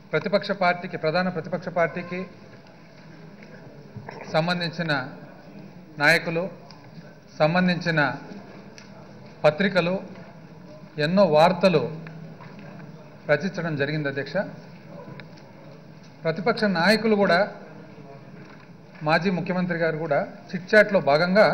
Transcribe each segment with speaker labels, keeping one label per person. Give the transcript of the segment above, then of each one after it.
Speaker 1: ప్రతిపక్ష పార్టీకి ప్రధాన ప్రతిపక్ష పార్టీకి సంబంధించిన నాయకులు సంబంధించిన పత్రికలు ఎన్నో వార్తలు రచించడం జరిగింది అధ్యక్ష ప్రతిపక్ష నాయకులు కూడా మాజీ ముఖ్యమంత్రి గారు కూడా చిట్చాట్లో భాగంగా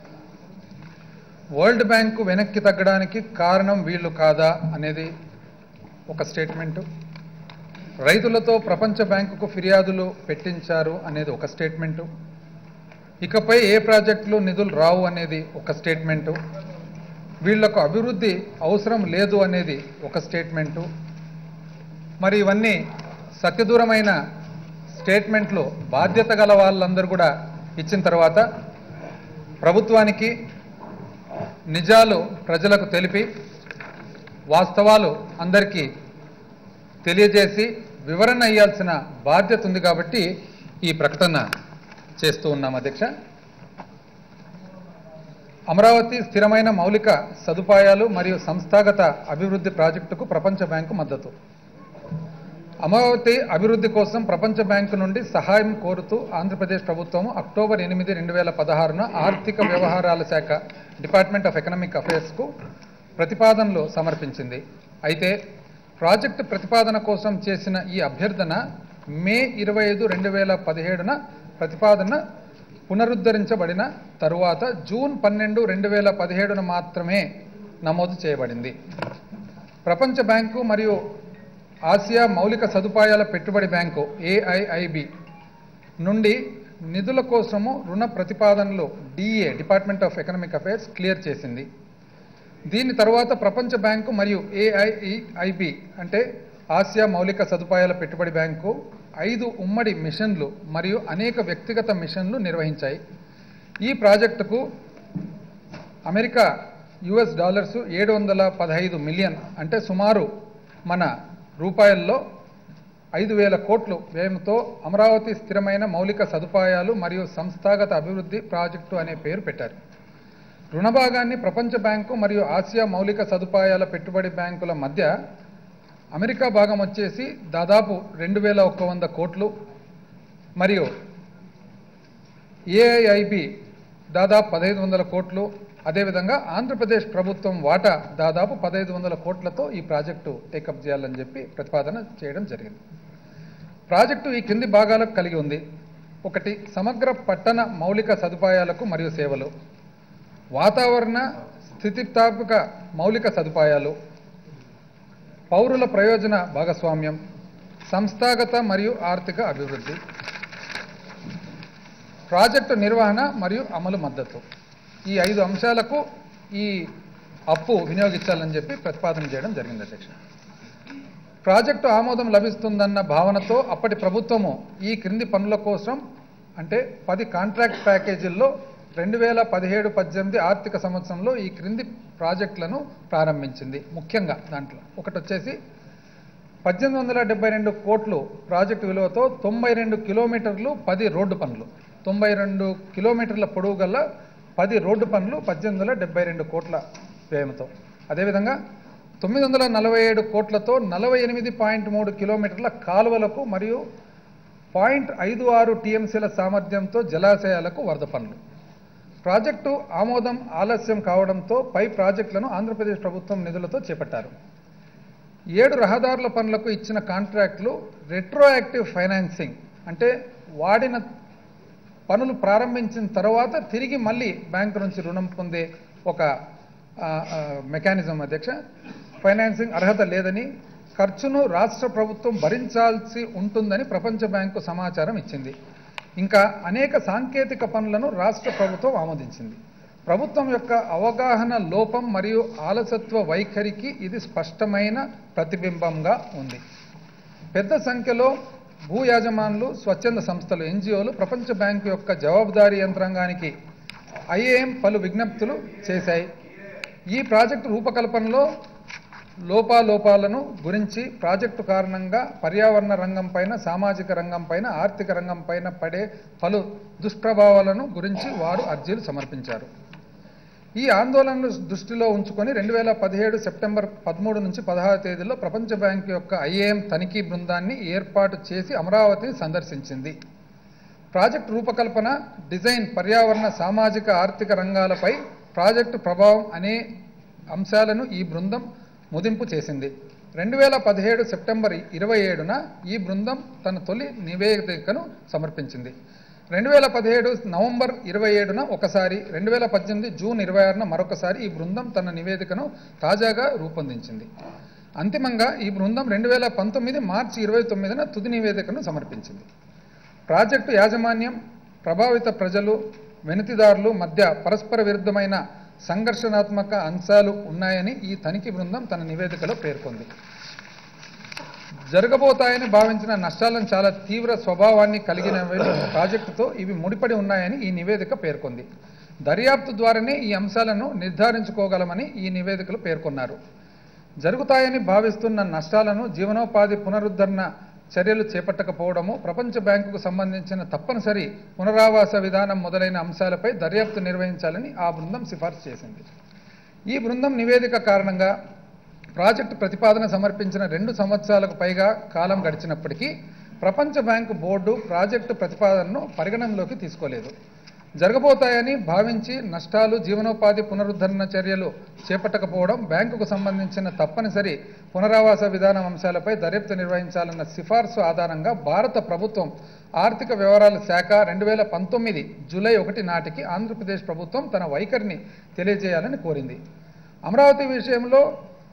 Speaker 1: వరల్డ్ బ్యాంకు వెనక్కి తగ్గడానికి కారణం వీళ్ళు కాదా అనేది ఒక స్టేట్మెంటు రైతులతో ప్రపంచ బ్యాంకుకు ఫిర్యాదులు పెట్టించారు అనేది ఒక స్టేట్మెంటు ఇకపై ఏ ప్రాజెక్టులు నిధులు రావు అనేది ఒక స్టేట్మెంటు వీళ్లకు అభివృద్ధి అవసరం లేదు అనేది ఒక స్టేట్మెంటు మరి ఇవన్నీ సత్యదూరమైన స్టేట్మెంట్లు బాధ్యత గల వాళ్ళందరూ కూడా ఇచ్చిన తర్వాత ప్రభుత్వానికి నిజాలు ప్రజలకు తెలిపి వాస్తవాలు అందరికీ తెలియజేసి వివరణ ఇవ్వాల్సిన బాధ్యత ఉంది కాబట్టి ఈ ప్రకటన చేస్తూ ఉన్నాం అధ్యక్ష అమరావతి స్థిరమైన మౌలిక సదుపాయాలు మరియు సంస్థాగత అభివృద్ధి ప్రాజెక్టుకు ప్రపంచ బ్యాంకు మద్దతు అమరావతి అభివృద్ధి కోసం ప్రపంచ బ్యాంకు నుండి సహాయం కోరుతూ ఆంధ్రప్రదేశ్ ప్రభుత్వం అక్టోబర్ ఎనిమిది రెండు వేల పదహారున ఆర్థిక వ్యవహారాల శాఖ డిపార్ట్మెంట్ ఆఫ్ ఎకనామిక్ అఫైర్స్కు ప్రతిపాదనలు సమర్పించింది అయితే ప్రాజెక్టు ప్రతిపాదన కోసం చేసిన ఈ అభ్యర్థన మే ఇరవై ఐదు రెండు వేల పదిహేడున ప్రతిపాదన పునరుద్ధరించబడిన తరువాత జూన్ పన్నెండు రెండు వేల పదిహేడున మాత్రమే నమోదు చేయబడింది ప్రపంచ బ్యాంకు మరియు ఆసియా మౌలిక సదుపాయాల పెట్టుబడి బ్యాంకు ఏఐఐబి నుండి నిధుల కోసము రుణ ప్రతిపాదనలు డిఏ department of economic affairs clear చేసింది దీని తర్వాత ప్రపంచ బ్యాంకు మరియు ఏఐఈఐబి అంటే ఆసియా మౌలిక సదుపాయాల పెట్టుబడి బ్యాంకు ఐదు ఉమ్మడి మిషన్లు మరియు అనేక వ్యక్తిగత మిషన్లు నిర్వహించాయి ఈ ప్రాజెక్టుకు అమెరికా యుఎస్ డాలర్స్ ఏడు వందల పదహైదు మిలియన్ అంటే సుమారు మన రూపాయల్లో ఐదు వేల కోట్లు వ్యయంతో అమరావతి స్థిరమైన మౌలిక సదుపాయాలు మరియు సంస్థాగత అభివృద్ధి ప్రాజెక్టు అనే పేరు పెట్టారు రుణ భాగాన్ని ప్రపంచ బ్యాంకు మరియు ఆసియా మౌలిక సదుపాయాల పెట్టుబడి బ్యాంకుల మధ్య అమెరికా భాగం వచ్చేసి దాదాపు రెండు వేల ఒక్క వంద కోట్లు మరియు ఏఐఐబి దాదాపు పదహైదు వందల కోట్లు అదేవిధంగా ఆంధ్రప్రదేశ్ ప్రభుత్వం వాటా దాదాపు పదహైదు వందల కోట్లతో ఈ ప్రాజెక్టు టేకప్ చేయాలని చెప్పి ప్రతిపాదన చేయడం జరిగింది ప్రాజెక్టు ఈ కింది భాగాలకు కలిగి ఉంది ఒకటి సమగ్ర పట్టణ మౌలిక సదుపాయాలకు మరియు సేవలు వాతావరణ స్థితిస్థాపక మౌలిక సదుపాయాలు పౌరుల ప్రయోజన భాగస్వామ్యం సంస్థాగత మరియు ఆర్థిక అభివృద్ధి ప్రాజెక్టు నిర్వహణ మరియు అమలు మద్దతు ఈ ఐదు అంశాలకు ఈ అప్పు వినియోగించాలని చెప్పి ప్రతిపాదన చేయడం జరిగింది అధ్యక్ష ప్రాజెక్టు ఆమోదం లభిస్తుందన్న భావనతో అప్పటి ప్రభుత్వము ఈ క్రింది పనుల కోసం అంటే పది కాంట్రాక్ట్ ప్యాకేజీల్లో రెండు వేల పదిహేడు పద్దెనిమిది ఆర్థిక సంవత్సరంలో ఈ క్రింది ప్రాజెక్టులను ప్రారంభించింది ముఖ్యంగా దాంట్లో ఒకటి వచ్చేసి పద్దెనిమిది వందల డెబ్బై రెండు కోట్లు ప్రాజెక్టు విలువతో తొంభై రెండు కిలోమీటర్లు పది రోడ్డు పనులు తొంభై రెండు కిలోమీటర్ల పొడవు గల పది రోడ్డు పనులు పద్దెనిమిది వందల డెబ్బై రెండు కోట్ల వ్యయంతో అదేవిధంగా తొమ్మిది వందల నలభై ఏడు కోట్లతో నలభై ఎనిమిది పాయింట్ మూడు కిలోమీటర్ల కాలువలకు మరియు పాయింట్ ఐదు ఆరు టీఎంసీల సామర్థ్యంతో జలాశయాలకు వరద పనులు ప్రాజెక్టు ఆమోదం ఆలస్యం కావడంతో పై ప్రాజెక్టులను ఆంధ్రప్రదేశ్ ప్రభుత్వం నిధులతో చేపట్టారు ఏడు రహదారుల పనులకు ఇచ్చిన కాంట్రాక్టులు రెట్రోయాక్టివ్ ఫైనాన్సింగ్ అంటే వాడిన పనులు ప్రారంభించిన తర్వాత తిరిగి మళ్ళీ బ్యాంకు నుంచి రుణం పొందే ఒక మెకానిజం అధ్యక్ష ఫైనాన్సింగ్ అర్హత లేదని ఖర్చును రాష్ట్ర ప్రభుత్వం భరించాల్సి ఉంటుందని ప్రపంచ బ్యాంకు సమాచారం ఇచ్చింది ఇంకా అనేక సాంకేతిక పనులను రాష్ట్ర ప్రభుత్వం ఆమోదించింది ప్రభుత్వం యొక్క అవగాహన లోపం మరియు ఆలసత్వ వైఖరికి ఇది స్పష్టమైన ప్రతిబింబంగా ఉంది పెద్ద సంఖ్యలో భూ యాజమానులు స్వచ్ఛంద సంస్థలు ఎన్జిఓలు ప్రపంచ బ్యాంకు యొక్క జవాబుదారీ యంత్రాంగానికి ఐఏఎం పలు విజ్ఞప్తులు చేశాయి ఈ ప్రాజెక్టు రూపకల్పనలో లోపాలోపాలను గురించి ప్రాజెక్టు కారణంగా పర్యావరణ రంగం పైన సామాజిక రంగం పైన ఆర్థిక రంగం పైన పడే పలు దుష్ప్రభావాలను గురించి వారు అర్జీలు సమర్పించారు ఈ ఆందోళనను దృష్టిలో ఉంచుకొని రెండు వేల పదిహేడు సెప్టెంబర్ పదమూడు నుంచి పదహారు తేదీలో ప్రపంచ బ్యాంక్ యొక్క ఐఏఎం తనిఖీ బృందాన్ని ఏర్పాటు చేసి అమరావతిని సందర్శించింది ప్రాజెక్టు రూపకల్పన డిజైన్ పర్యావరణ సామాజిక ఆర్థిక రంగాలపై ప్రాజెక్టు ప్రభావం అనే అంశాలను ఈ బృందం ముదింపు చేసింది రెండు వేల పదిహేడు సెప్టెంబర్ ఇరవై ఏడున ఈ బృందం తన తొలి నివేదికను సమర్పించింది రెండు వేల పదిహేడు నవంబర్ ఇరవై ఏడున ఒకసారి రెండు వేల పద్దెనిమిది జూన్ ఇరవై ఆరున మరొకసారి ఈ బృందం తన నివేదికను తాజాగా రూపొందించింది అంతిమంగా ఈ బృందం రెండు వేల పంతొమ్మిది మార్చి ఇరవై తొమ్మిదిన తుది నివేదికను సమర్పించింది ప్రాజెక్టు యాజమాన్యం ప్రభావిత ప్రజలు వెనుతిదారులు మధ్య పరస్పర విరుద్ధమైన సంఘర్షణాత్మక అంశాలు ఉన్నాయని ఈ తనిఖీ బృందం తన నివేదికలో పేర్కొంది జరగబోతాయని భావించిన నష్టాలను చాలా తీవ్ర స్వభావాన్ని కలిగినవి ప్రాజెక్టుతో ఇవి ముడిపడి ఉన్నాయని ఈ నివేదిక పేర్కొంది దర్యాప్తు ద్వారానే ఈ అంశాలను నిర్ధారించుకోగలమని ఈ నివేదికలో పేర్కొన్నారు జరుగుతాయని భావిస్తున్న నష్టాలను జీవనోపాధి పునరుద్ధరణ చర్యలు చేపట్టకపోవడము ప్రపంచ బ్యాంకుకు సంబంధించిన తప్పనిసరి పునరావాస విధానం మొదలైన అంశాలపై దర్యాప్తు నిర్వహించాలని ఆ బృందం సిఫార్సు చేసింది ఈ బృందం నివేదిక కారణంగా ప్రాజెక్టు ప్రతిపాదన సమర్పించిన రెండు సంవత్సరాలకు పైగా కాలం గడిచినప్పటికీ ప్రపంచ బ్యాంకు బోర్డు ప్రాజెక్టు ప్రతిపాదనను పరిగణనలోకి తీసుకోలేదు జరగబోతాయని భావించి నష్టాలు జీవనోపాధి పునరుద్ధరణ చర్యలు చేపట్టకపోవడం బ్యాంకుకు సంబంధించిన తప్పనిసరి పునరావాస విధానం అంశాలపై దర్యాప్తు నిర్వహించాలన్న సిఫార్సు ఆధారంగా భారత ప్రభుత్వం ఆర్థిక వ్యవహారాల శాఖ రెండు వేల పంతొమ్మిది జూలై ఒకటి నాటికి ఆంధ్రప్రదేశ్ ప్రభుత్వం తన వైఖరిని తెలియజేయాలని కోరింది అమరావతి విషయంలో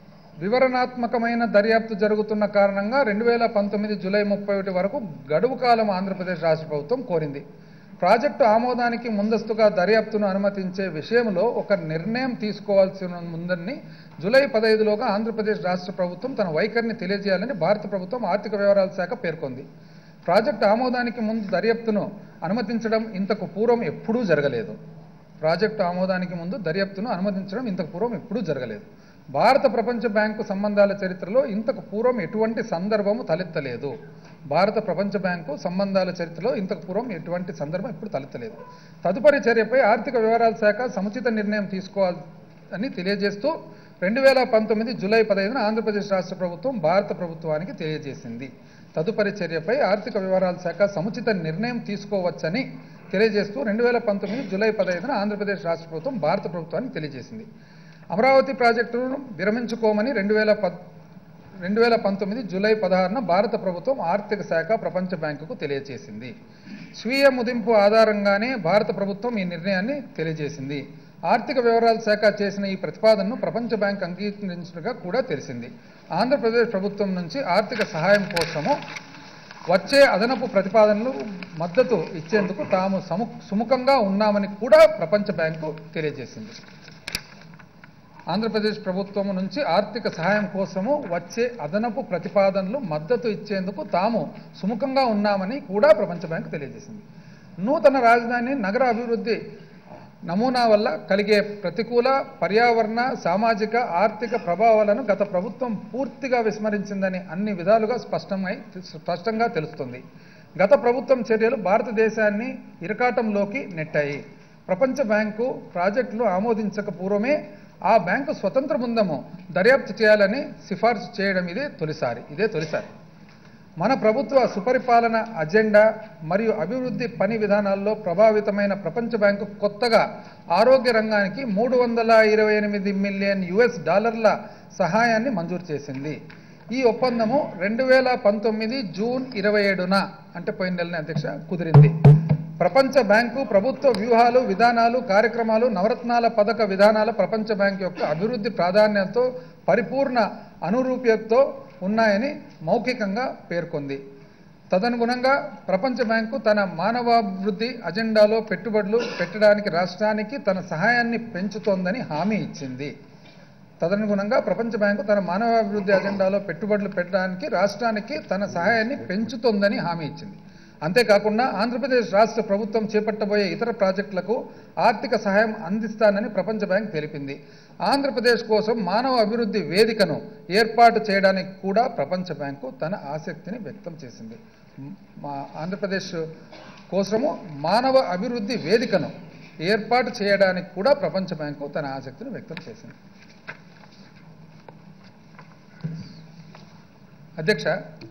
Speaker 1: వివరణాత్మకమైన దర్యాప్తు జరుగుతున్న కారణంగా రెండు వేల పంతొమ్మిది జూలై ముప్పై ఒకటి వరకు గడువు కాలం ఆంధ్రప్రదేశ్ రాష్ట్ర ప్రభుత్వం కోరింది ప్రాజెక్టు ఆమోదానికి ముందస్తుగా దర్యాప్తును అనుమతించే విషయంలో ఒక నిర్ణయం తీసుకోవాల్సి ఉందని జూలై పదహైదులోగా ఆంధ్రప్రదేశ్ రాష్ట్ర ప్రభుత్వం తన వైఖరిని తెలియజేయాలని భారత ప్రభుత్వం ఆర్థిక వ్యవహారాల శాఖ పేర్కొంది ప్రాజెక్టు ఆమోదానికి ముందు దర్యాప్తును అనుమతించడం ఇంతకు పూర్వం ఎప్పుడూ జరగలేదు ప్రాజెక్టు ఆమోదానికి ముందు దర్యాప్తును అనుమతించడం ఇంతకు పూర్వం ఎప్పుడూ జరగలేదు భారత ప్రపంచ బ్యాంకు సంబంధాల చరిత్రలో ఇంతకు పూర్వం ఎటువంటి సందర్భము తలెత్తలేదు భారత ప్రపంచ బ్యాంకు సంబంధాల చరిత్రలో ఇంతకు పూర్వం ఎటువంటి సందర్భం ఇప్పుడు తలెత్తలేదు తదుపరి చర్యపై ఆర్థిక వ్యవహారాల శాఖ సముచిత నిర్ణయం తీసుకోవాలని తెలియజేస్తూ రెండు వేల పంతొమ్మిది జూలై పదహైదున ఆంధ్రప్రదేశ్ రాష్ట్ర ప్రభుత్వం భారత ప్రభుత్వానికి తెలియజేసింది తదుపరి చర్యపై ఆర్థిక వ్యవహారాల శాఖ సముచిత నిర్ణయం తీసుకోవచ్చని తెలియజేస్తూ రెండు వేల పంతొమ్మిది జూలై పదహైదున ఆంధ్రప్రదేశ్ రాష్ట్ర ప్రభుత్వం భారత ప్రభుత్వానికి తెలియజేసింది అమరావతి ప్రాజెక్టును విరమించుకోమని రెండు వేల పద్ రెండు వేల పంతొమ్మిది జూలై పదహారున భారత ప్రభుత్వం ఆర్థిక శాఖ ప్రపంచ బ్యాంకుకు తెలియజేసింది స్వీయ ముదింపు ఆధారంగానే భారత ప్రభుత్వం ఈ నిర్ణయాన్ని తెలియజేసింది ఆర్థిక వివరాల శాఖ చేసిన ఈ ప్రతిపాదనను ప్రపంచ బ్యాంక్ అంగీకరించినట్టుగా కూడా తెలిసింది ఆంధ్రప్రదేశ్ ప్రభుత్వం నుంచి ఆర్థిక సహాయం కోసము వచ్చే అదనపు ప్రతిపాదనలు మద్దతు ఇచ్చేందుకు తాము సము సుముఖంగా ఉన్నామని కూడా ప్రపంచ బ్యాంకు తెలియజేసింది ఆంధ్రప్రదేశ్ ప్రభుత్వం నుంచి ఆర్థిక సహాయం కోసము వచ్చే అదనపు ప్రతిపాదనలు మద్దతు ఇచ్చేందుకు తాము సుముఖంగా ఉన్నామని కూడా ప్రపంచ బ్యాంకు తెలియజేసింది నూతన రాజధాని నగర అభివృద్ధి నమూనా వల్ల కలిగే ప్రతికూల పర్యావరణ సామాజిక ఆర్థిక ప్రభావాలను గత ప్రభుత్వం పూర్తిగా విస్మరించిందని అన్ని విధాలుగా స్పష్టమై స్పష్టంగా తెలుస్తుంది గత ప్రభుత్వం చర్యలు భారతదేశాన్ని ఇరకాటంలోకి నెట్టాయి ప్రపంచ బ్యాంకు ప్రాజెక్టులు ఆమోదించక పూర్వమే ఆ బ్యాంకు స్వతంత్ర బృందము దర్యాప్తు చేయాలని సిఫార్సు చేయడం ఇదే తొలిసారి ఇదే తొలిసారి మన ప్రభుత్వ సుపరిపాలన అజెండా మరియు అభివృద్ధి పని విధానాల్లో ప్రభావితమైన ప్రపంచ బ్యాంకు కొత్తగా ఆరోగ్య రంగానికి మూడు వందల ఇరవై ఎనిమిది మిలియన్ యుఎస్ డాలర్ల సహాయాన్ని మంజూరు చేసింది ఈ ఒప్పందము రెండు వేల పంతొమ్మిది జూన్ ఇరవై ఏడున అంటే పోయిన నెలనే అధ్యక్ష కుదిరింది ప్రపంచ బ్యాంకు ప్రభుత్వ వ్యూహాలు విధానాలు కార్యక్రమాలు నవరత్నాల పథక విధానాల ప్రపంచ బ్యాంకు యొక్క అభివృద్ధి ప్రాధాన్యతతో పరిపూర్ణ అనురూప్యతతో ఉన్నాయని మౌఖికంగా పేర్కొంది తదనుగుణంగా ప్రపంచ బ్యాంకు తన మానవాభివృద్ధి అజెండాలో పెట్టుబడులు పెట్టడానికి రాష్ట్రానికి తన సహాయాన్ని పెంచుతోందని హామీ ఇచ్చింది తదనుగుణంగా ప్రపంచ బ్యాంకు తన మానవాభివృద్ధి అజెండాలో పెట్టుబడులు పెట్టడానికి రాష్ట్రానికి తన సహాయాన్ని పెంచుతోందని హామీ ఇచ్చింది అంతేకాకుండా ఆంధ్రప్రదేశ్ రాష్ట్ర ప్రభుత్వం చేపట్టబోయే ఇతర ప్రాజెక్టులకు ఆర్థిక సహాయం అందిస్తానని ప్రపంచ బ్యాంక్ తెలిపింది ఆంధ్రప్రదేశ్ కోసం మానవ అభివృద్ధి వేదికను ఏర్పాటు చేయడానికి కూడా ప్రపంచ బ్యాంకు తన ఆసక్తిని వ్యక్తం చేసింది మ్, మా ఆంధ్రప్రదేశ్ కోసము మానవ అభివృద్ధి వేదికను ఏర్పాటు చేయడానికి కూడా ప్రపంచ బ్యాంకు తన ఆసక్తిని వ్యక్తం చేసింది అధ్యక్ష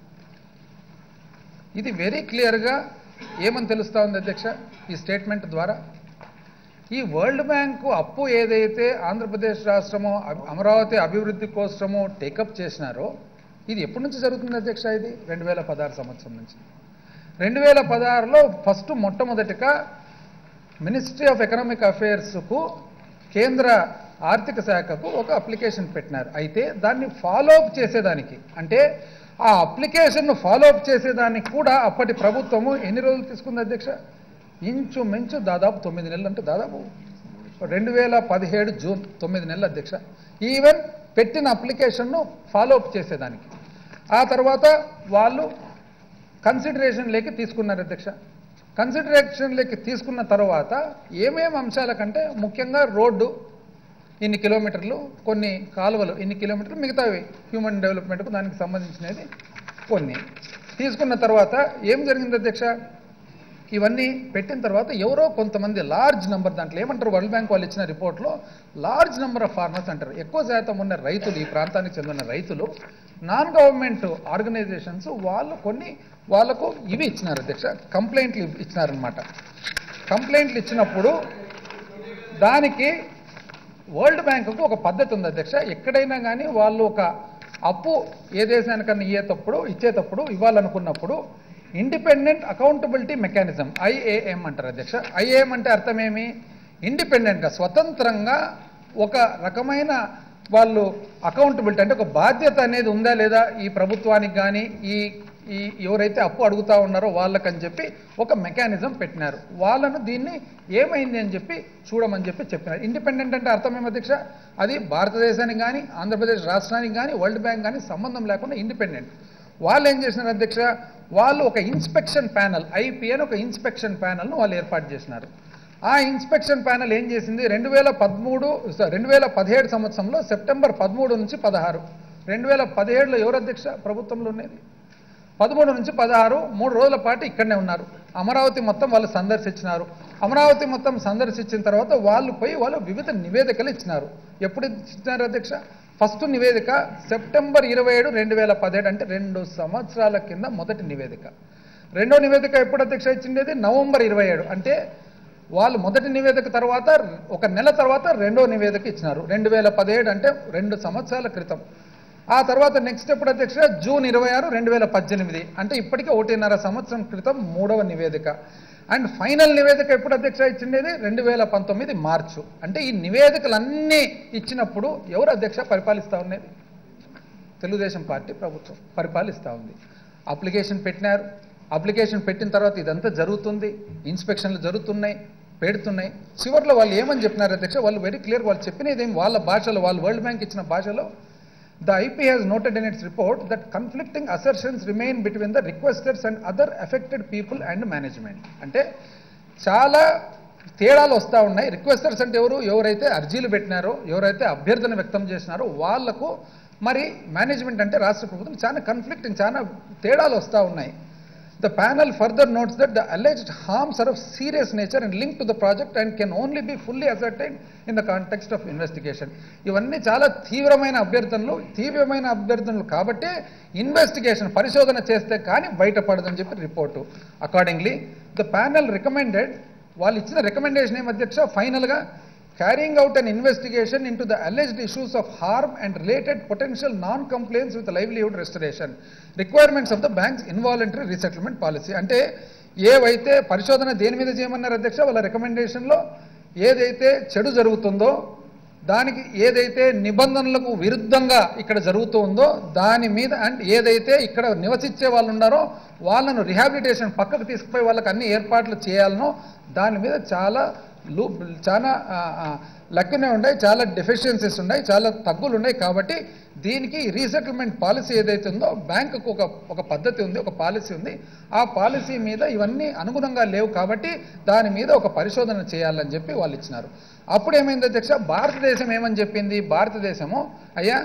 Speaker 1: ఇది వెరీ క్లియర్గా ఏమని తెలుస్తా ఉంది అధ్యక్ష ఈ స్టేట్మెంట్ ద్వారా ఈ వరల్డ్ బ్యాంకు అప్పు ఏదైతే ఆంధ్రప్రదేశ్ రాష్ట్రము అ- అమరావతి అభివృద్ధి కోసము టేకప్ చేసినారో ఇది ఎప్పటి నుంచి జరుగుతుంది అధ్యక్ష ఇది రెండు వేల పదహారు సంవత్సరం నుంచి రెండు వేల పదహారులో ఫస్ట్ మొట్టమొదటిగా మినిస్ట్రీ ఆఫ్ ఎకనామిక్ అఫైర్స్కు కేంద్ర ఆర్థిక శాఖకు ఒక అప్లికేషన్ పెట్టినారు అయితే దాన్ని ఫాలో అప్ చేసేదానికి అంటే ఆ అప్లికేషన్ను ఫాలో అప్ చేసేదానికి కూడా అప్పటి ప్రభుత్వము ఎన్ని రోజులు తీసుకుంది అధ్యక్ష ఇంచుమించు దాదాపు తొమ్మిది నెలలు అంటే దాదాపు రెండు వేల పదిహేడు జూన్ తొమ్మిది నెలలు అధ్యక్ష ఈవెన్ పెట్టిన అప్లికేషన్ను ఫాలో అప్ చేసేదానికి ఆ తర్వాత వాళ్ళు కన్సిడరేషన్లోకి తీసుకున్నారు అధ్యక్ష కన్సిడరేషన్లోకి తీసుకున్న తర్వాత ఏమేం అంశాల కంటే ముఖ్యంగా రోడ్డు ఇన్ని కిలోమీటర్లు కొన్ని కాలువలు ఇన్ని కిలోమీటర్లు మిగతావి హ్యూమన్ డెవలప్మెంట్కు దానికి సంబంధించినది కొన్ని తీసుకున్న తర్వాత ఏం జరిగింది అధ్యక్ష ఇవన్నీ పెట్టిన తర్వాత ఎవరో కొంతమంది లార్జ్ నెంబర్ దాంట్లో ఏమంటారు వరల్డ్ బ్యాంక్ వాళ్ళు ఇచ్చిన రిపోర్ట్లో లార్జ్ నెంబర్ ఆఫ్ ఫార్మర్స్ అంటారు ఎక్కువ శాతం ఉన్న రైతులు ఈ ప్రాంతానికి చెందిన రైతులు నాన్ గవర్నమెంట్ ఆర్గనైజేషన్స్ వాళ్ళు కొన్ని వాళ్ళకు ఇవి ఇచ్చినారు అధ్యక్ష కంప్లైంట్లు ఇచ్చినారనమాట కంప్లైంట్లు ఇచ్చినప్పుడు దానికి వరల్డ్ బ్యాంకుకు ఒక పద్ధతి ఉంది అధ్యక్ష ఎక్కడైనా కానీ వాళ్ళు ఒక అప్పు ఏ దేశానికన్నా ఇయ్యేటప్పుడు ఇచ్చేటప్పుడు ఇవ్వాలనుకున్నప్పుడు ఇండిపెండెంట్ అకౌంటబిలిటీ మెకానిజం ఐఏఎం అంటారు అధ్యక్ష ఐఏఎం అంటే అర్థమేమి ఇండిపెండెంట్గా స్వతంత్రంగా ఒక రకమైన వాళ్ళు అకౌంటబిలిటీ అంటే ఒక బాధ్యత అనేది ఉందా లేదా ఈ ప్రభుత్వానికి కానీ ఈ ఈ ఎవరైతే అప్పు అడుగుతా ఉన్నారో వాళ్ళకని చెప్పి ఒక మెకానిజం పెట్టినారు వాళ్ళను దీన్ని ఏమైంది అని చెప్పి చూడమని చెప్పి చెప్పినారు ఇండిపెండెంట్ అంటే అర్థం ఏమి అధ్యక్ష అది భారతదేశానికి కానీ ఆంధ్రప్రదేశ్ రాష్ట్రానికి కానీ వరల్డ్ బ్యాంక్ కానీ సంబంధం లేకుండా ఇండిపెండెంట్ వాళ్ళు ఏం చేసినారు అధ్యక్ష వాళ్ళు ఒక ఇన్స్పెక్షన్ ప్యానల్ ఐపీ అని ఒక ఇన్స్పెక్షన్ ప్యానల్ను వాళ్ళు ఏర్పాటు చేసినారు ఆ ఇన్స్పెక్షన్ ప్యానల్ ఏం చేసింది రెండు వేల పదమూడు రెండు వేల పదిహేడు సంవత్సరంలో సెప్టెంబర్ పదమూడు నుంచి పదహారు రెండు వేల పదిహేడులో ఎవరు అధ్యక్ష ప్రభుత్వంలో ఉండేది పదమూడు నుంచి పదహారు మూడు రోజుల పాటు ఇక్కడనే ఉన్నారు అమరావతి మొత్తం వాళ్ళు సందర్శించినారు అమరావతి మొత్తం సందర్శించిన తర్వాత వాళ్ళు పోయి వాళ్ళు వివిధ నివేదికలు ఇచ్చినారు ఎప్పుడు ఇచ్చినారు అధ్యక్ష ఫస్ట్ నివేదిక సెప్టెంబర్ ఇరవై ఏడు రెండు వేల పదిహేడు అంటే రెండు సంవత్సరాల కింద మొదటి నివేదిక రెండో నివేదిక ఎప్పుడు అధ్యక్ష ఇచ్చిండేది నవంబర్ ఇరవై ఏడు అంటే వాళ్ళు మొదటి నివేదిక తర్వాత ఒక నెల తర్వాత రెండో నివేదిక ఇచ్చినారు రెండు వేల పదిహేడు అంటే రెండు సంవత్సరాల క్రితం ఆ తర్వాత నెక్స్ట్ ఎప్పుడు అధ్యక్ష జూన్ ఇరవై ఆరు రెండు వేల పద్దెనిమిది అంటే ఇప్పటికే ఒకటిన్నర సంవత్సరం క్రితం మూడవ నివేదిక అండ్ ఫైనల్ నివేదిక ఎప్పుడు అధ్యక్ష ఇచ్చిండేది రెండు వేల పంతొమ్మిది మార్చు అంటే ఈ నివేదికలన్నీ ఇచ్చినప్పుడు ఎవరు అధ్యక్ష పరిపాలిస్తూ ఉండేది తెలుగుదేశం పార్టీ ప్రభుత్వం పరిపాలిస్తూ ఉంది అప్లికేషన్ పెట్టినారు అప్లికేషన్ పెట్టిన తర్వాత ఇదంతా జరుగుతుంది ఇన్స్పెక్షన్లు జరుగుతున్నాయి పెడుతున్నాయి చివరిలో వాళ్ళు ఏమని చెప్పినారు అధ్యక్ష వాళ్ళు వెరీ క్లియర్ వాళ్ళు చెప్పినది ఏం వాళ్ళ భాషలో వాళ్ళు వరల్డ్ బ్యాంక్ ఇచ్చిన భాషలో the IP has noted in its report that conflicting assertions remain between the requesters and other affected people and management అంటే చాలా తేడాలు వస్తూ ఉన్నాయి రిక్వెస్టర్స్ అంటే ఎవరు ఎవరైతే అర్జీలు పెట్టినారో ఎవరైతే అభ్యర్థన వ్యక్తం చేసినారో వాళ్లకు మరి మేనేజ్మెంట్ అంటే రాష్ట్ర ప్రభుత్వం చాలా కన్ఫ్లిక్టింగ్ చాలా తేడాలు వస్తూ ఉన్నాయి the panel further notes that the alleged harms are of serious nature and link to the project and can only be fully ascertain in the context of investigation ఇవన్నీ చాలా తీవ్రమైన అభ్యర్థనలు తీవ్రమైన అభ్యర్థనలు కాబట్టే ఇన్వెస్టిగేషన్ పరిశోధన చేస్తే కానీ బయటపడదని చెప్పి report accordingly the panel recommended వాళ్ళు ఇచ్చిన రికమెండేషన్ ఏం అధ్యక్ష ఫైనల్గా carrying out an investigation into the alleged issues of harm and related potential non compliance with livelihood restoration requirements of the bank's involuntary resettlement policy అంటే ఏవైతే పరిశోధన దేని మీద చేయమన్నారు అధ్యక్ష వాళ్ళ రికమెండేషన్లో ఏదైతే చెడు జరుగుతుందో దానికి ఏదైతే నిబంధనలకు విరుద్ధంగా ఇక్కడ జరుగుతూ ఉందో దాని మీద అండ్ ఏదైతే ఇక్కడ నివసించే వాళ్ళు ఉన్నారో వాళ్ళను రిహాబిలిటేషన్ పక్కకు తీసుకుపోయి వాళ్ళకి అన్ని ఏర్పాట్లు చేయాలనో దాని మీద చాలా లూ చాలా లెక్కనే ఉన్నాయి చాలా డెఫిషియన్సీస్ ఉన్నాయి చాలా తగ్గులు ఉన్నాయి కాబట్టి దీనికి రీసెటిల్మెంట్ పాలసీ ఏదైతే ఉందో బ్యాంకుకు ఒక ఒక పద్ధతి ఉంది ఒక పాలసీ ఉంది ఆ పాలసీ మీద ఇవన్నీ అనుగుణంగా లేవు కాబట్టి దాని మీద ఒక పరిశోధన చేయాలని చెప్పి వాళ్ళు ఇచ్చినారు అప్పుడు ఏమైంది అధ్యక్ష భారతదేశం ఏమని చెప్పింది భారతదేశము అయ్యా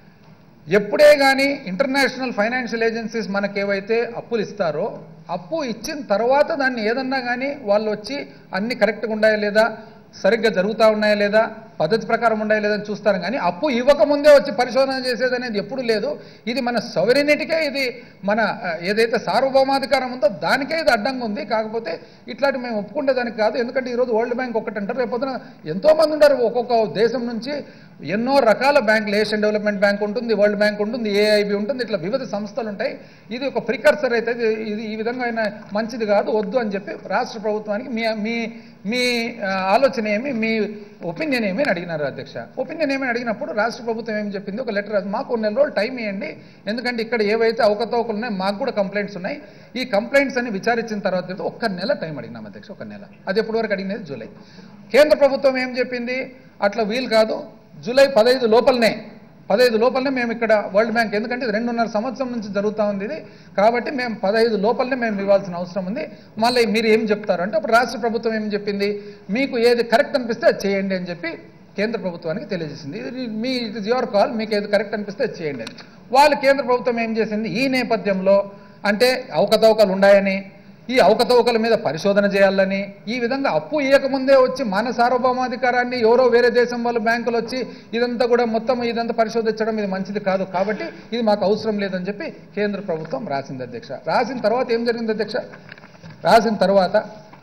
Speaker 1: ఎప్పుడే కానీ ఇంటర్నేషనల్ ఫైనాన్షియల్ ఏజెన్సీస్ మనకు ఏవైతే అప్పులు ఇస్తారో అప్పు ఇచ్చిన తర్వాత దాన్ని ఏదన్నా కానీ వాళ్ళు వచ్చి అన్ని కరెక్ట్గా ఉన్నాయా లేదా సరిగ్గా జరుగుతూ ఉన్నాయా లేదా పద్ధతి ప్రకారం ఉన్నాయా లేదని చూస్తారు కానీ అప్పు ఇవ్వకముందే వచ్చి పరిశోధన చేసేది అనేది ఎప్పుడు లేదు ఇది మన సొవెరినిటీకే ఇది మన ఆ, ఏదైతే సార్వభౌమాధికారం ఉందో దానికే ఇది అడ్డంగా ఉంది కాకపోతే ఇట్లాంటి మేము ఒప్పుకునే దానికి కాదు ఎందుకంటే ఈరోజు వరల్డ్ బ్యాంక్ ఒకటి అంటారు రేపొద్దున ఎంతో మంది ఉంటారు ఒక్కొక్క దేశం నుంచి ఎన్నో రకాల బ్యాంకులు ఏషియన్ డెవలప్మెంట్ బ్యాంక్ ఉంటుంది వరల్డ్ బ్యాంక్ ఉంటుంది ఏఐబి ఉంటుంది ఇట్లా వివిధ సంస్థలు ఉంటాయి ఇది ఒక ప్రికర్సర్ అయితే ఇది ఇది ఈ విధంగా అయినా మంచిది కాదు వద్దు అని చెప్పి రాష్ట్ర ప్రభుత్వానికి మీ మీ మీ ఆ, ఆలోచన ఏమి మీ ఒపీనియన్ ఏమి అని అడిగినారు అధ్యక్ష ఒపీనియన్ ఏమని అడిగినప్పుడు రాష్ట్ర ప్రభుత్వం ఏం చెప్పింది ఒక లెటర్ రాసి మాకు నెల రోజులు టైం ఇవ్వండి ఎందుకంటే ఇక్కడ ఏవైతే అవకతవకలు ఉన్నాయో మాకు కూడా కంప్లైంట్స్ ఉన్నాయి ఈ కంప్లైంట్స్ అన్ని విచారించిన తర్వాత ఏదో ఒక్క నెల టైం అడిగినాం అధ్యక్ష ఒక నెల అది ఎప్పటి వరకు అడిగినది జూలై కేంద్ర ప్రభుత్వం ఏం చెప్పింది అట్లా వీలు కాదు జూలై పదహైదు లోపలనే పదహైదు లోపలనే మేము ఇక్కడ వరల్డ్ బ్యాంక్ ఎందుకంటే ఇది రెండున్నర సంవత్సరం నుంచి జరుగుతూ ఉంది ఇది కాబట్టి మేము పదహైదు లోపలనే మేము ఇవ్వాల్సిన అవసరం ఉంది మళ్ళీ మీరు ఏం చెప్తారు అంటే అప్పుడు రాష్ట్ర ప్రభుత్వం ఏం చెప్పింది మీకు ఏది కరెక్ట్ అనిపిస్తే అది చేయండి అని చెప్పి కేంద్ర ప్రభుత్వానికి తెలియజేసింది ఇది మీ ఇట్ ఇస్ యువర్ కాల్ మీకు ఏది కరెక్ట్ అనిపిస్తే అది చేయండి అని వాళ్ళు కేంద్ర ప్రభుత్వం ఏం చేసింది ఈ నేపథ్యంలో అంటే అవకతవకలు ఉన్నాయని ఈ అవకతవకల మీద పరిశోధన చేయాలని ఈ విధంగా అప్పు ఇవ్వకముందే వచ్చి మన సార్వభౌమాధికారాన్ని ఎవరో వేరే దేశం వాళ్ళు బ్యాంకులు వచ్చి ఇదంతా కూడా మొత్తం ఇదంతా పరిశోధించడం ఇది మంచిది కాదు కాబట్టి ఇది మాకు అవసరం లేదని చెప్పి కేంద్ర ప్రభుత్వం రాసింది అధ్యక్ష రాసిన తర్వాత ఏం జరిగింది అధ్యక్ష రాసిన తర్వాత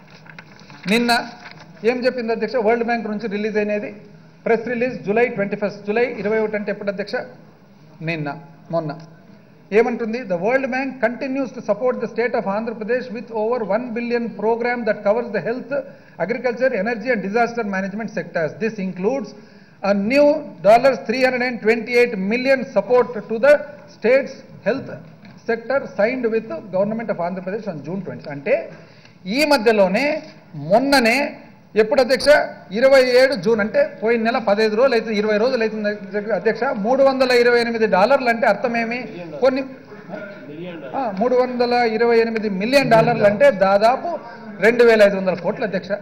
Speaker 1: నిన్న ఏం చెప్పింది అధ్యక్ష వరల్డ్ బ్యాంక్ నుంచి రిలీజ్ అయినది press release July twenty first July ఇరవై ఒకటి అంటే ఎప్పుడు అధ్యక్ష నిన్న మొన్న ఏమంటుంది the World Bank continues to support the state of Andhra Pradesh with over one billion programme that covers the health agriculture energy and disaster management sectors this includes a new dollars 328 million support to the state's health sector signed with the government of Andhra Pradesh on June 20 అంటే ఈ మధ్యలోనే మొన్ననే ఎప్పుడు అధ్యక్ష ఇరవై ఏడు June అంటే పోయిన నెల పదహైదు రోజులు అయితే ఇరవై రోజులు అవుతుంది అధ్యక్ష మూడు వందల ఇరవై ఎనిమిది డాలర్లు అంటే అర్థమేమి కొన్ని మూడు వందల ఇరవై ఎనిమిది మిలియన్ డాలర్లు అంటే దాదాపు రెండు వేల ఐదు వందల కోట్ల అధ్యక్ష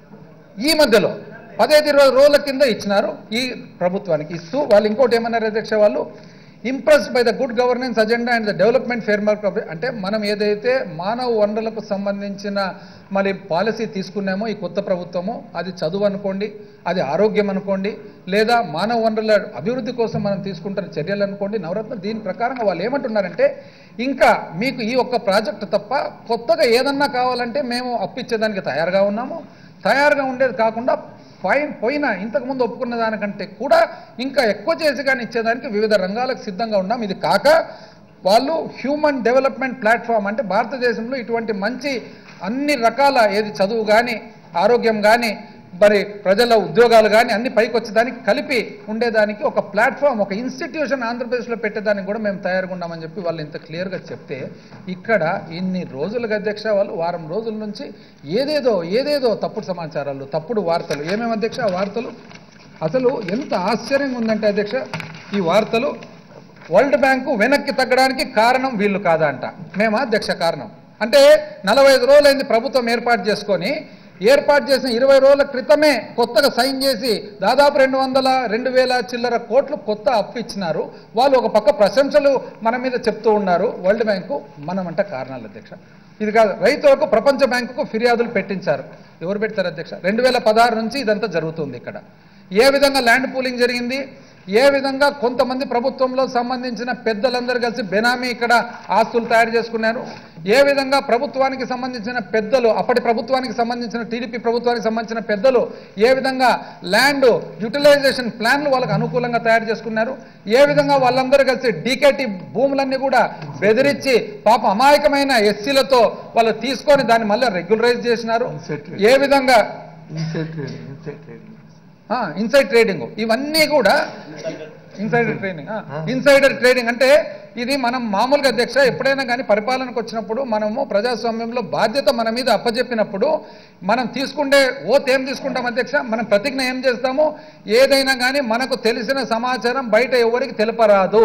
Speaker 1: ఈ మధ్యలో పదహైదు ఇరవై రోజుల కింద ఇచ్చినారు ఈ ప్రభుత్వానికి ఇస్తూ వాళ్ళు ఇంకోటి ఏమన్నారు అధ్యక్ష వాళ్ళు impressed by the good governance agenda and the development framework అంటే మనం ఏదైతే మానవ వనరులకు సంబంధించిన మరి పాలసీ తీసుకున్నామో ఈ కొత్త ప్రభుత్వము అది చదువు అనుకోండి అది ఆరోగ్యం అనుకోండి లేదా మానవ వనరుల అభివృద్ధి కోసం మనం తీసుకుంటున్న చర్యలు అనుకోండి నవరత్న దీని ప్రకారంగా వాళ్ళు ఏమంటున్నారంటే ఇంకా మీకు ఈ ఒక్క ప్రాజెక్టు తప్ప కొత్తగా ఏదన్నా కావాలంటే మేము అప్పిచ్చేదానికి తయారుగా ఉన్నాము తయారుగా ఉండేది కాకుండా ఫైన్ పోయిన ఇంతకుముందు ఒప్పుకున్న దానికంటే కూడా ఇంకా ఎక్కువ చేసి కానీ ఇచ్చేదానికి వివిధ రంగాలకు సిద్ధంగా ఉన్నాం ఇది కాక వాళ్ళు హ్యూమన్ డెవలప్మెంట్ ప్లాట్ఫామ్ అంటే భారతదేశంలో ఇటువంటి మంచి అన్ని రకాల ఏది చదువు కానీ ఆరోగ్యం కానీ మరి ప్రజల ఉద్యోగాలు కానీ అన్ని పైకి వచ్చేదానికి కలిపి ఉండేదానికి ఒక ప్లాట్ఫామ్ ఒక ఇన్స్టిట్యూషన్ ఆంధ్రప్రదేశ్లో పెట్టేదానికి కూడా మేము తయారుగా ఉన్నామని చెప్పి వాళ్ళు ఇంత క్లియర్గా చెప్తే ఇక్కడ ఇన్ని రోజులుగా అధ్యక్ష వాళ్ళు వారం రోజుల నుంచి ఏదేదో ఏదేదో తప్పుడు సమాచారాలు తప్పుడు వార్తలు ఏమేమి అధ్యక్ష ఆ వార్తలు అసలు ఎంత ఆశ్చర్యంగా ఉందంటే అధ్యక్ష ఈ వార్తలు వరల్డ్ బ్యాంకు వెనక్కి తగ్గడానికి కారణం వీళ్ళు కాదా అంట మేమా అధ్యక్ష కారణం అంటే నలభై ఐదు రోజులైంది ప్రభుత్వం ఏర్పాటు చేసుకొని ఏర్పాటు చేసిన ఇరవై రోజుల క్రితమే కొత్తగా సైన్ చేసి దాదాపు రెండు వందల రెండు వేల చిల్లర కోట్లు కొత్త అప్పు ఇచ్చినారు వాళ్ళు ఒక పక్క ప్రశంసలు మన మీద చెప్తూ ఉన్నారు వరల్డ్ బ్యాంకు మనమంట కారణాలు అధ్యక్ష ఇది కాదు రైతులకు ప్రపంచ బ్యాంకుకు ఫిర్యాదులు పెట్టించారు ఎవరు పెడతారు అధ్యక్ష రెండు వేల పదహారు నుంచి ఇదంతా జరుగుతుంది ఇక్కడ ఏ విధంగా ల్యాండ్ పూలింగ్ జరిగింది ఏ విధంగా కొంతమంది ప్రభుత్వంలో సంబంధించిన పెద్దలందరూ కలిసి బెనామీ ఇక్కడ ఆస్తులు తయారు చేసుకున్నారు ఏ విధంగా ప్రభుత్వానికి సంబంధించిన పెద్దలు అప్పటి ప్రభుత్వానికి సంబంధించిన టీడీపీ ప్రభుత్వానికి సంబంధించిన పెద్దలు ఏ విధంగా ల్యాండ్ యూటిలైజేషన్ ప్లాన్లు వాళ్ళకి అనుకూలంగా తయారు చేసుకున్నారు ఏ విధంగా వాళ్ళందరూ కలిసి డీకేటీ భూములన్నీ కూడా బెదిరించి పాప అమాయకమైన ఎస్సీలతో వాళ్ళు తీసుకొని దాన్ని మళ్ళీ రెగ్యులరైజ్ చేసినారు ఏ విధంగా
Speaker 2: inside trading inside trading
Speaker 1: inside trading ఇవన్నీ కూడా ఇన్సైడర్ ట్రేడింగ్ ఇన్సైడర్ ట్రేడింగ్ అంటే ఇది మనం మామూలుగా అధ్యక్ష ఎప్పుడైనా కానీ పరిపాలనకు వచ్చినప్పుడు మనము ప్రజాస్వామ్యంలో బాధ్యత మన మీద అప్పజెప్పినప్పుడు మనం తీసుకుంటే ఓత్ ఏం తీసుకుంటాం అధ్యక్ష మనం ప్రతిజ్ఞ ఏం చేస్తాము ఏదైనా కానీ మనకు తెలిసిన సమాచారం బయట ఎవరికి తెలపరాదు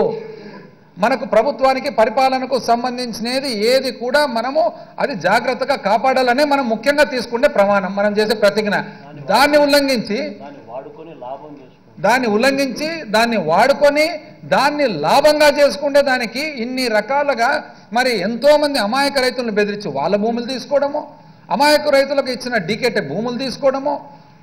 Speaker 1: మనకు ప్రభుత్వానికి పరిపాలనకు సంబంధించినది ఏది కూడా మనము అది జాగ్రత్తగా కాపాడాలనే మనం ముఖ్యంగా తీసుకునే ప్రమాణం మనం చేసే ప్రతిజ్ఞ దాన్ని ఉల్లంఘించి
Speaker 3: దాన్ని వాడుకొని లాభం చేసుకుంటాం
Speaker 1: దాన్ని ఉల్లంఘించి దాన్ని వాడుకొని దాన్ని లాభంగా చేసుకునే దానికి ఇన్ని రకాలుగా మరి ఎంతోమంది అమాయక రైతులను బెదిరించి వాళ్ళ భూములు తీసుకోవడము అమాయక రైతులకు ఇచ్చిన డీకేటే భూములు తీసుకోవడము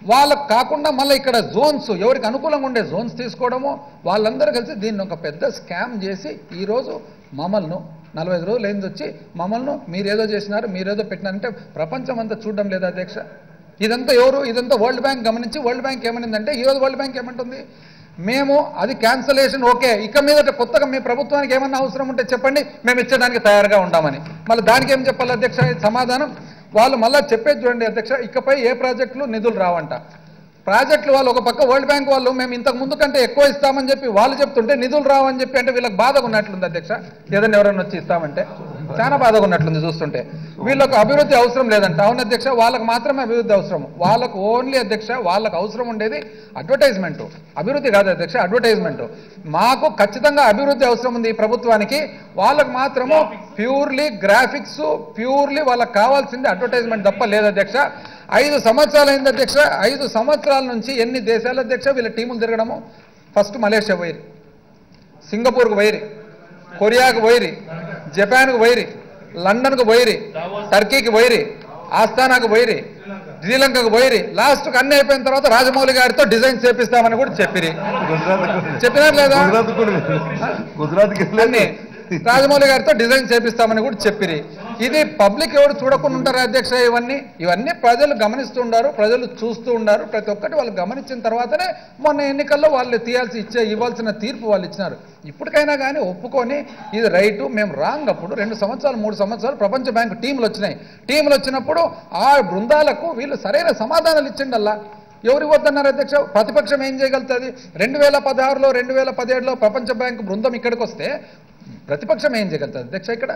Speaker 1: వాళ్ళకు కాకుండా మళ్ళీ ఇక్కడ జోన్స్ ఎవరికి అనుకూలంగా ఉండే జోన్స్ తీసుకోవడము వాళ్ళందరూ కలిసి దీన్ని ఒక పెద్ద స్కామ్ చేసి ఈరోజు మమ్మల్ని నలభై ఐదు రోజులు అయింది వచ్చి మమ్మల్ని మీరేదో చేసినారు మీరేదో పెట్టినారంటే ప్రపంచం అంతా చూడడం లేదా అధ్యక్ష ఇదంతా ఎవరు ఇదంతా వరల్డ్ బ్యాంక్ గమనించి వరల్డ్ బ్యాంక్ ఏమనిందంటే ఈరోజు వరల్డ్ బ్యాంక్ ఏమంటుంది మేము అది క్యాన్సలేషన్ ఓకే ఇక మీదట కొత్తగా మీ ప్రభుత్వానికి ఏమన్నా అవసరం ఉంటే చెప్పండి మేము ఇచ్చడానికి తయారుగా ఉంటామని మళ్ళీ దానికి ఏం చెప్పాలి అధ్యక్ష ఇది సమాధానం వాళ్ళు మళ్ళీ చెప్పేది చూడండి అధ్యక్ష ఇకపై ఏ ప్రాజెక్టులు నిధులు రావంట ప్రాజెక్టులు వాళ్ళు ఒక పక్క వరల్డ్ బ్యాంక్ వాళ్ళు మేము ఇంతకు ముందు కంటే ఎక్కువ ఇస్తామని చెప్పి వాళ్ళు చెప్తుంటే నిధులు రావని చెప్పి అంటే వీళ్ళకి బాధగా ఉన్నట్లుంది అధ్యక్ష ఏదైనా ఎవరైనా వచ్చి ఇస్తామంటే చాలా బాధగా ఉన్నట్లుంది చూస్తుంటే వీళ్ళకు అభివృద్ధి అవసరం లేదంట అవును అధ్యక్ష వాళ్ళకి మాత్రమే అభివృద్ధి అవసరం వాళ్ళకు ఓన్లీ అధ్యక్ష వాళ్ళకు అవసరం ఉండేది అడ్వర్టైజ్మెంట్ అభివృద్ధి కాదు అధ్యక్ష అడ్వర్టైజ్మెంట్ మాకు ఖచ్చితంగా అభివృద్ధి అవసరం ఉంది ఈ ప్రభుత్వానికి వాళ్ళకు మాత్రము ప్యూర్లీ గ్రాఫిక్స్ ప్యూర్లీ వాళ్ళకి కావాల్సింది అడ్వర్టైజ్మెంట్ తప్ప లేదు అధ్యక్ష ఐదు సంవత్సరాలు అయింది అధ్యక్ష ఐదు సంవత్సరాల నుంచి ఎన్ని దేశాల అధ్యక్ష వీళ్ళ టీములు తిరగడము ఫస్ట్ మలేషియా పోయిరి సింగపూర్కు పోయిరి కొరియాకు పోయిరి జపాన్కు పోయిరి లండన్కు పోయిరి టర్కీకి పోయిరి ఆస్థానాకు పోయిరి శ్రీలంకకు పోయిరి లాస్ట్కి అన్ని అయిపోయిన తర్వాత రాజమౌళి గారితో డిజైన్ చేపిస్తామని కూడా చెప్పిరి
Speaker 2: గుజరాత్
Speaker 1: చెప్పినారు లేదా
Speaker 2: గుజరాత్ కూడా గుజరాత్కి
Speaker 1: అన్ని రాజమౌళి గారితో డిజైన్ చేపిస్తామని కూడా చెప్పిరి ఇది పబ్లిక్ ఎవరు చూడకుండా ఉంటారు అధ్యక్ష ఇవన్నీ ఇవన్నీ ప్రజలు గమనిస్తుండారు ప్రజలు చూస్తూ ఉండారు ప్రతి ఒక్కటి వాళ్ళు గమనించిన తర్వాతనే మొన్న ఎన్నికల్లో వాళ్ళు తీయాల్సి ఇచ్చే ఇవ్వాల్సిన తీర్పు వాళ్ళు ఇచ్చినారు ఇప్పటికైనా కానీ ఒప్పుకొని ఇది రైటు మేము రాంగ్ అప్పుడు రెండు సంవత్సరాలు మూడు సంవత్సరాలు ప్రపంచ బ్యాంకు టీంలు వచ్చినాయి టీంలు వచ్చినప్పుడు ఆ బృందాలకు వీళ్ళు సరైన సమాధానాలు ఇచ్చిండల్లా ఎవరు వద్దన్నారు అధ్యక్ష ప్రతిపక్షం ఏం చేయగలుగుతుంది రెండు వేల పదహారులో రెండు వేల పదిహేడులో ప్రపంచ బ్యాంకు బృందం ఇక్కడికి వస్తే ప్రతిపక్షం ఏం చేయగలుగుతుంది అధ్యక్ష ఇక్కడ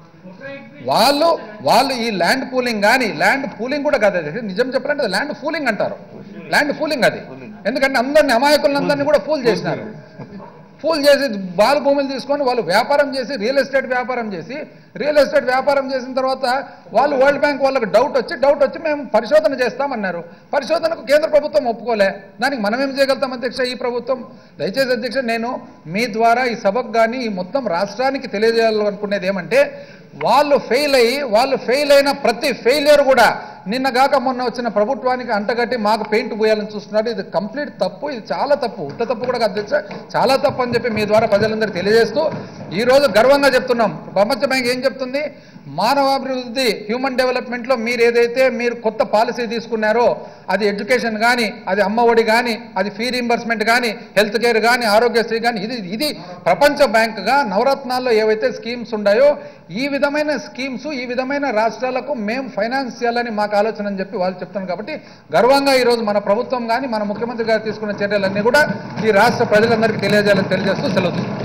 Speaker 1: వాళ్ళు వాళ్ళు ఈ ల్యాండ్ పూలింగ్ కానీ ల్యాండ్ పూలింగ్ కూడా కాదు అధ్యక్ష నిజం చెప్పాలంటే అది ల్యాండ్ ఫూలింగ్ అంటారు ల్యాండ్ ఫూలింగ్ అది ఎందుకంటే అందరిని అమాయకులందరినీ కూడా ఫూల్ చేసినారు ఫూల్ చేసి బాల భూములు తీసుకొని వాళ్ళు వ్యాపారం చేసి రియల్ ఎస్టేట్ వ్యాపారం చేసి రియల్ ఎస్టేట్ వ్యాపారం చేసిన తర్వాత వాళ్ళు వరల్డ్ బ్యాంక్ వాళ్ళకి డౌట్ వచ్చి డౌట్ వచ్చి మేము పరిశోధన చేస్తామన్నారు పరిశోధనకు కేంద్ర ప్రభుత్వం ఒప్పుకోలే దానికి మనం ఏం చేయగలుగుతాం అధ్యక్ష ఈ ప్రభుత్వం దయచేసి అధ్యక్ష నేను మీ ద్వారా ఈ సభకు కానీ ఈ మొత్తం రాష్ట్రానికి తెలియజేయాలనుకునేది ఏమంటే వాళ్ళు ఫెయిల్ అయ్యి వాళ్ళు ఫెయిల్ అయిన ప్రతి ఫెయిలియర్ కూడా నిన్న గాక మొన్న వచ్చిన ప్రభుత్వానికి అంటగట్టి మాకు పెయింట్ పోయాలని చూస్తున్నారు ఇది కంప్లీట్ తప్పు ఇది చాలా తప్పు ఉత్త తప్పు కూడా కాదు అధ్యక్ష చాలా తప్పు అని చెప్పి మీ ద్వారా ప్రజలందరికీ తెలియజేస్తూ ఈ రోజు గర్వంగా చెప్తున్నాం ప్రపంచ బ్యాంక్ ఏం చెప్తుంది మానవాభివృద్ధి హ్యూమన్ డెవలప్మెంట్లో మీరు ఏదైతే మీరు కొత్త పాలసీ తీసుకున్నారో అది ఎడ్యుకేషన్ కానీ అది అమ్మఒడి కానీ అది ఫీ రీంబర్స్మెంట్ కానీ హెల్త్ కేర్ కానీ ఆరోగ్యశ్రీ కానీ ఇది ఇది ప్రపంచ బ్యాంకుగా నవరత్నాల్లో ఏవైతే స్కీమ్స్ ఉన్నాయో ఈ విధమైన స్కీమ్స్ ఈ విధమైన రాష్ట్రాలకు మేము ఫైనాన్స్ చేయాలని మాకు ఆలోచన అని చెప్పి వాళ్ళు చెప్తున్నారు కాబట్టి గర్వంగా ఈరోజు మన ప్రభుత్వం కానీ మన ముఖ్యమంత్రి గారు తీసుకున్న చర్యలన్నీ కూడా ఈ రాష్ట్ర ప్రజలందరికీ తెలియజేయాలని తెలియజేస్తూ సెలవు